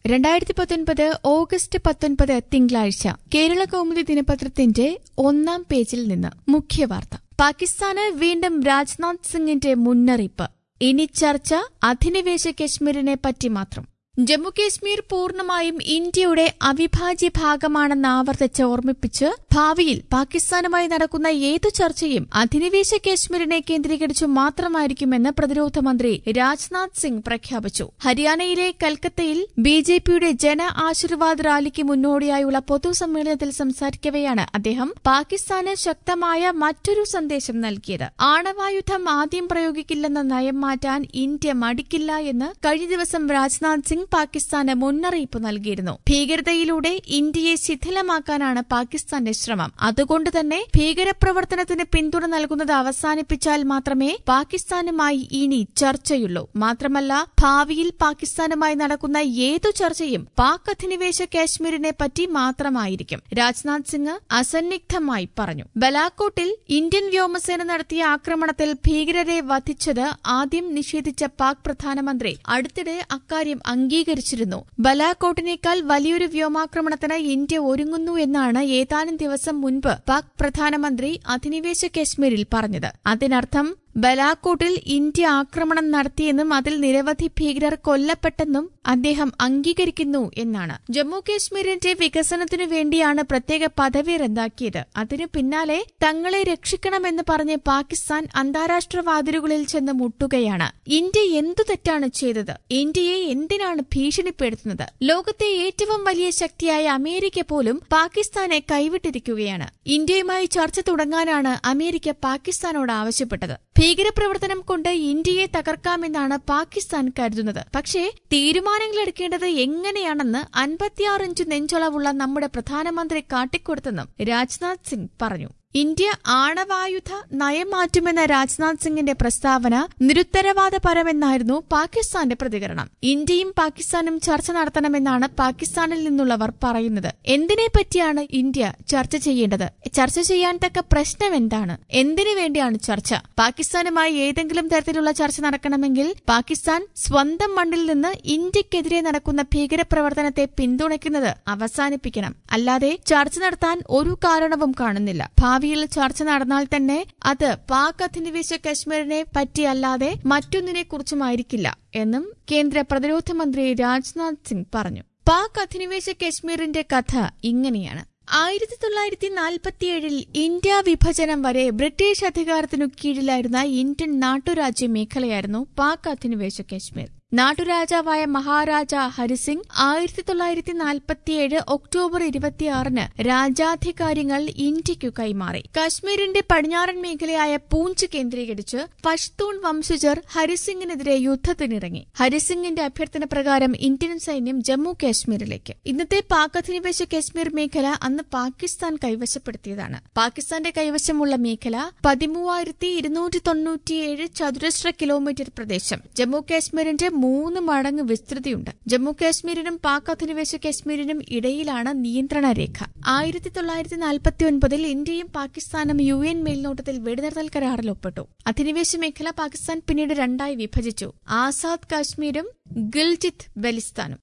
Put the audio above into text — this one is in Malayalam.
രണ്ടായിരത്തി പത്തൊൻപത് ഓഗസ്റ്റ് പത്തൊൻപത് തിങ്കളാഴ്ച കേരള കൗമുദി ദിനപത്രത്തിന്റെ ഒന്നാം പേജിൽ നിന്ന് മുഖ്യവാർത്ത പാകിസ്ഥാന് വീണ്ടും രാജ്നാഥ് സിംഗിന്റെ മുന്നറിയിപ്പ് ഇനി ചർച്ച അധിനിവേശ കശ്മീരിനെ പറ്റി മാത്രം ജമ്മുകശ്മീർ പൂർണ്ണമായും ഇന്ത്യയുടെ അവിഭാജ്യ ഭാഗമാണെന്ന് ആവർത്തിച്ച് ഓർമ്മിപ്പിച്ച് ഭാവിയിൽ പാകിസ്ഥാനുമായി നടക്കുന്ന ഏതു ചർച്ചയും അധിനിവേശ കശ്മീരിനെ കേന്ദ്രീകരിച്ചു മാത്രമായിരിക്കുമെന്ന് പ്രതിരോധ മന്ത്രി രാജ്നാഥ് സിംഗ് പ്രഖ്യാപിച്ചു ഹരിയാനയിലെ കൽക്കത്തയിൽ ബി ജെ പിയുടെ ജന ആശീർവാദ് റാലിക്ക് മുന്നോടിയായുള്ള പൊതുസമ്മേളനത്തിൽ സംസാരിക്കവെയാണ് അദ്ദേഹം പാകിസ്ഥാന് ശക്തമായ മറ്റൊരു സന്ദേശം നൽകിയത് ആണവായുധം ആദ്യം പ്രയോഗിക്കില്ലെന്ന നയം മാറ്റാൻ ഇന്ത്യ മടിക്കില്ല എന്ന് കഴിഞ്ഞ ദിവസം രാജ്നാഥ് സിംഗ് പാകിസ്ഥാന് മുന്നറിയിപ്പ് നൽകിയിരുന്നു ഭീകരതയിലൂടെ ഇന്ത്യയെ ശിഥിലമാക്കാനാണ് പാകിസ്ഥാന്റെ ശ്രമം അതുകൊണ്ട് തന്നെ ഭീകരപ്രവർത്തനത്തിന് പിന്തുണ നൽകുന്നത് അവസാനിപ്പിച്ചാൽ മാത്രമേ പാകിസ്ഥാനുമായി ഇനി ചർച്ചയുള്ളൂ മാത്രമല്ല ഭാവിയിൽ പാകിസ്ഥാനുമായി നടക്കുന്ന ഏതു ചർച്ചയും പാക് അധിനിവേശ കാശ്മീരിനെ പറ്റി മാത്രമായിരിക്കും രാജ്നാഥ് സിംഗ് അസന്നിഗ്ധമായി പറഞ്ഞു ബലാക്കോട്ടിൽ ഇന്ത്യൻ വ്യോമസേന നടത്തിയ ആക്രമണത്തിൽ ഭീകരരെ വധിച്ചത് ആദ്യം നിഷേധിച്ച പാക് പ്രധാനമന്ത്രി അടുത്തിടെ അക്കാര്യം അംഗീകരിച്ചിരുന്നു ബലാക്കോട്ടിനേക്കാൾ വലിയൊരു വ്യോമാക്രമണത്തിന് ഇന്ത്യ ഒരുങ്ങുന്നു എന്നാണ് ഏതാനും ദിവസം മുൻപ് പാക് പ്രധാനമന്ത്രി അധിനിവേശ കശ്മീരിൽ പറഞ്ഞത് അതിനർത്ഥം ബലാക്കോട്ടിൽ ഇന്ത്യ ആക്രമണം നടത്തിയെന്നും അതിൽ നിരവധി ഭീകരർ കൊല്ലപ്പെട്ടെന്നും അദ്ദേഹം അംഗീകരിക്കുന്നു എന്നാണ് ജമ്മു കശ്മീരിന്റെ വികസനത്തിനു വേണ്ടിയാണ് പ്രത്യേക പദവി റദ്ദാക്കിയത് അതിനു പിന്നാലെ തങ്ങളെ രക്ഷിക്കണമെന്ന് പറഞ്ഞ് പാകിസ്ഥാൻ അന്താരാഷ്ട്ര വാതിലുകളിൽ ചെന്ന് മുട്ടുകയാണ് ഇന്ത്യ എന്തു തെറ്റാണ് ചെയ്തത് ഇന്ത്യയെ എന്തിനാണ് ഭീഷണിപ്പെടുത്തുന്നത് ലോകത്തെ ഏറ്റവും വലിയ ശക്തിയായ അമേരിക്ക പോലും പാകിസ്ഥാനെ കൈവിട്ടിരിക്കുകയാണ് ഇന്ത്യയുമായി ചർച്ച തുടങ്ങാനാണ് അമേരിക്ക പാകിസ്ഥാനോട് ആവശ്യപ്പെട്ടത് ഭീകരപ്രവർത്തനം കൊണ്ട് ഇന്ത്യയെ തകർക്കാമെന്നാണ് പാകിസ്ഥാൻ കരുതുന്നത് പക്ഷേ തീരുമാനങ്ങൾ എടുക്കേണ്ടത് എങ്ങനെയാണെന്ന് അൻപത്തിയാറ് ഇഞ്ച് നെഞ്ചളവുള്ള നമ്മുടെ പ്രധാനമന്ത്രി കാട്ടിക്കൊടുത്തെന്നും രാജ്നാഥ് സിംഗ് പറഞ്ഞു ഇന്ത്യ ആണവായുധ നയം മാറ്റുമെന്ന രാജ്നാഥ് സിംഗിന്റെ പ്രസ്താവന നിരുത്തരവാദപരമെന്നായിരുന്നു പാകിസ്ഥാന്റെ പ്രതികരണം ഇന്ത്യയും പാകിസ്ഥാനും ചർച്ച നടത്തണമെന്നാണ് പാകിസ്ഥാനിൽ നിന്നുള്ളവർ പറയുന്നത് എന്തിനെ പറ്റിയാണ് ഇന്ത്യ ചർച്ച ചെയ്യേണ്ടത് ചർച്ച ചെയ്യാൻ തക്ക പ്രശ്നം എന്താണ് എന്തിനു വേണ്ടിയാണ് ചർച്ച പാകിസ്ഥാനുമായി ഏതെങ്കിലും തരത്തിലുള്ള ചർച്ച നടക്കണമെങ്കിൽ പാകിസ്ഥാൻ സ്വന്തം മണ്ണിൽ നിന്ന് ഇന്ത്യക്കെതിരെ നടക്കുന്ന ഭീകരപ്രവർത്തനത്തെ പിന്തുണയ്ക്കുന്നത് അവസാനിപ്പിക്കണം അല്ലാതെ ചർച്ച നടത്താൻ ഒരു കാരണവും കാണുന്നില്ല ഭാവിയിൽ ചർച്ച നടന്നാൽ തന്നെ അത് പാക് അധിനിവേശ കശ്മീരിനെ പറ്റിയല്ലാതെ മറ്റൊന്നിനെ കുറിച്ചുമായിരിക്കില്ല എന്നും കേന്ദ്ര പ്രതിരോധ മന്ത്രി രാജ്നാഥ് സിംഗ് പറഞ്ഞു പാക് അധിനിവേശ കശ്മീരിന്റെ കഥ ഇങ്ങനെയാണ് ആയിരത്തി തൊള്ളായിരത്തി നാൽപ്പത്തിയേഴിൽ ഇന്ത്യ വിഭജനം വരെ ബ്രിട്ടീഷ് അധികാരത്തിനു കീഴിലായിരുന്ന ഇന്ത്യൻ നാട്ടുരാജ്യ മേഖലയായിരുന്നു പാക് അധിനിവേശ കശ്മീർ നാട്ടുരാജാവായ മഹാരാജ ഹരിസിംഗ് ആയിരത്തി തൊള്ളായിരത്തി നാൽപ്പത്തിയേഴ് ഒക്ടോബർ ഇരുപത്തിയാറിന് രാജാധികാര്യങ്ങൾ ഇന്ത്യയ്ക്കു കൈമാറി കശ്മീരിന്റെ പടിഞ്ഞാറൻ മേഖലയായ പൂഞ്ച് കേന്ദ്രീകരിച്ച് പഷ്തൂൺ വംശജർ ഹരിസിംഗിനെതിരെ യുദ്ധത്തിനിറങ്ങി ഹരിസിംഗിന്റെ അഭ്യർത്ഥന പ്രകാരം ഇന്ത്യൻ സൈന്യം ജമ്മു കാശ്മീരിലേക്ക് ഇന്നത്തെ പാക് അധിനിവേശ കാശ്മീർ മേഖല അന്ന് പാകിസ്ഥാൻ കൈവശപ്പെടുത്തിയതാണ് പാകിസ്ഥാന്റെ കൈവശമുള്ള മേഖല പതിമൂവായിരത്തി ഇരുന്നൂറ്റി തൊണ്ണൂറ്റിയേഴ് ചതുരശ്ര കിലോമീറ്റർ പ്രദേശം ജമ്മു കാശ്മീരിന്റെ മൂന്ന് മടങ്ങ് വിസ്തൃതിയുണ്ട് ജമ്മു കാശ്മീരിനും പാക് അധിനിവേശ കാശ്മീരിനും ഇടയിലാണ് നിയന്ത്രണ രേഖ ആയിരത്തി തൊള്ളായിരത്തി നാൽപ്പത്തി ഒൻപതിൽ ഇന്ത്യയും പാകിസ്ഥാനും യു എൻ മേൽനോട്ടത്തിൽ വെടിനിർത്തൽ കരാറിൽ ഒപ്പിട്ടു അധിനിവേശ മേഖല പാകിസ്ഥാൻ പിന്നീട് രണ്ടായി വിഭജിച്ചു ആസാദ് കാശ്മീരും ഗിൽജിത്ത് ബലിസ്ഥാനും